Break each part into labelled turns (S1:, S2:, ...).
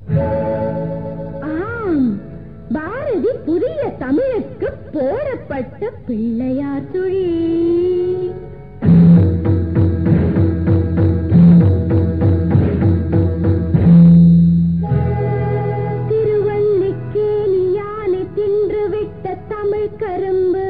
S1: ஆம் பாரதி புதிய தமிழுக்கு போடப்பட்ட பிள்ளையார் சுழி திருவல்லிக்கேணி யானை தின்றுவிட்ட தமிழ் கரும்பு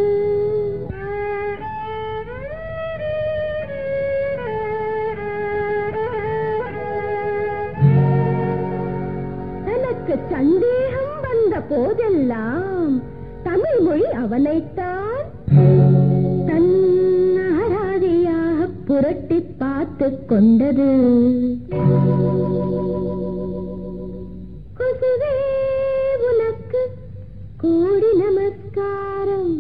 S1: தனக்கு சந்தேகம் வந்த போதெல்லாம் தமிழ் மொழி அவனைத்தான் தன்னாராதியாக புரட்டி பார்த்து கொண்டது கொசுவே உனக்கு கோடி நமஸ்காரம்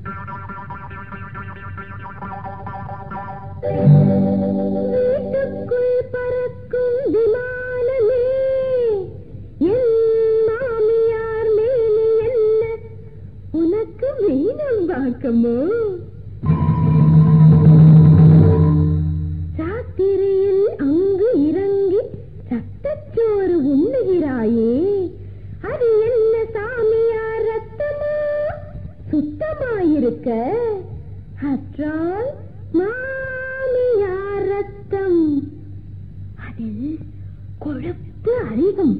S1: வீட்டுக்குள் பறக்கும் விமானமே என் மாமியார் மேனி என்ன உனக்கு மீனம் வாக்கமோ ராத்திரியில் அங்கு இறங்கி சட்டச்சோறு உண்ணுகிறாயே அது என்ன சாமியார் ரத்தமா சுத்தமாயிருக்க அற்றால் மாமியார் ரத்தம் அதில் கொழுப்பு அதிகம்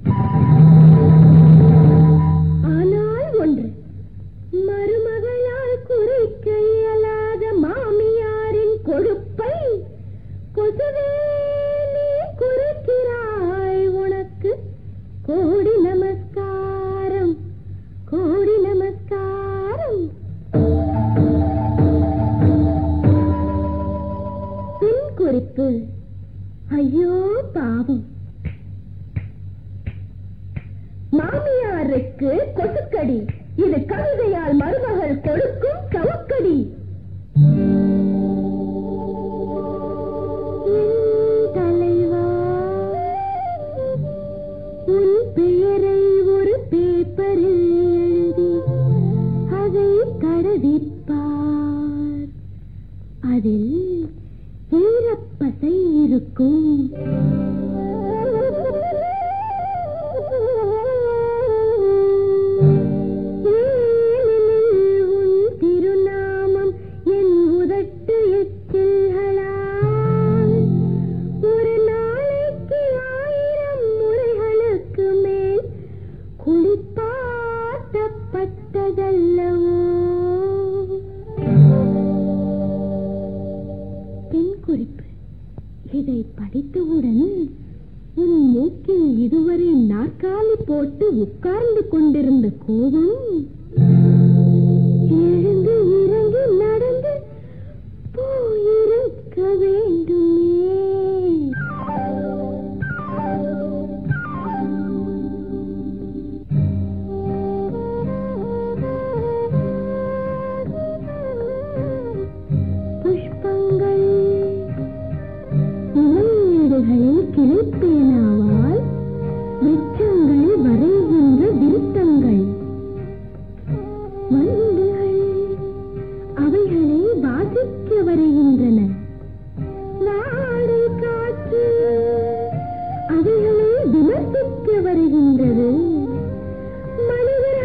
S1: ஆனால் ஒன்று மருமகளால் குறைக்க இயலாத மாமியாரின் கொழுப்பை கொசுவே நீ குறைக்கிறாய் உனக்கு கோடி நமஸ்காரம் கோடி நமஸ்காரம் பின் குறிப்பு ஐயோ பாவம் மாமியாருக்கு கொசுக்கடி இது கவிதையால் மருமகள் கொடுக்கும் சவுக்கடி என் தலைவா, உன் பெயரை ஒரு பேப்பரில் எழுதி அதை தடவிப்பார் அதில் ஈரப்பசை இருக்கும் ஏனெனில் உன் திருநாமம் என் உதட்டு எச்சில்களால் ஒரு நாளைக்கு ஆயிரம் முறைகளுக்கு மேல் குளிப்பாட்டப்பட்டதல்லவோ பெண் குறிப்பு இதை படித்தவுடன் உன் மூக்கில் இதுவரை நாற்காலி போட்டு உட்கார்ந்து கொண்டிருந்த கோபம் எழுந்து இறங்கி நடந்து போயிருக்க வேண்டுமே புஷ்பங்கள் இலையீடுகளில் கிளைப்பேனாவால் விச்சங்கள் வரைகின்ற விருத்தங்கள் வண்டுகள் அவைகளை வாசிக்க வருகின்றன வாடை காற்று அவைகளை விமர்சிக்க வருகின்றது மனிதர்கள்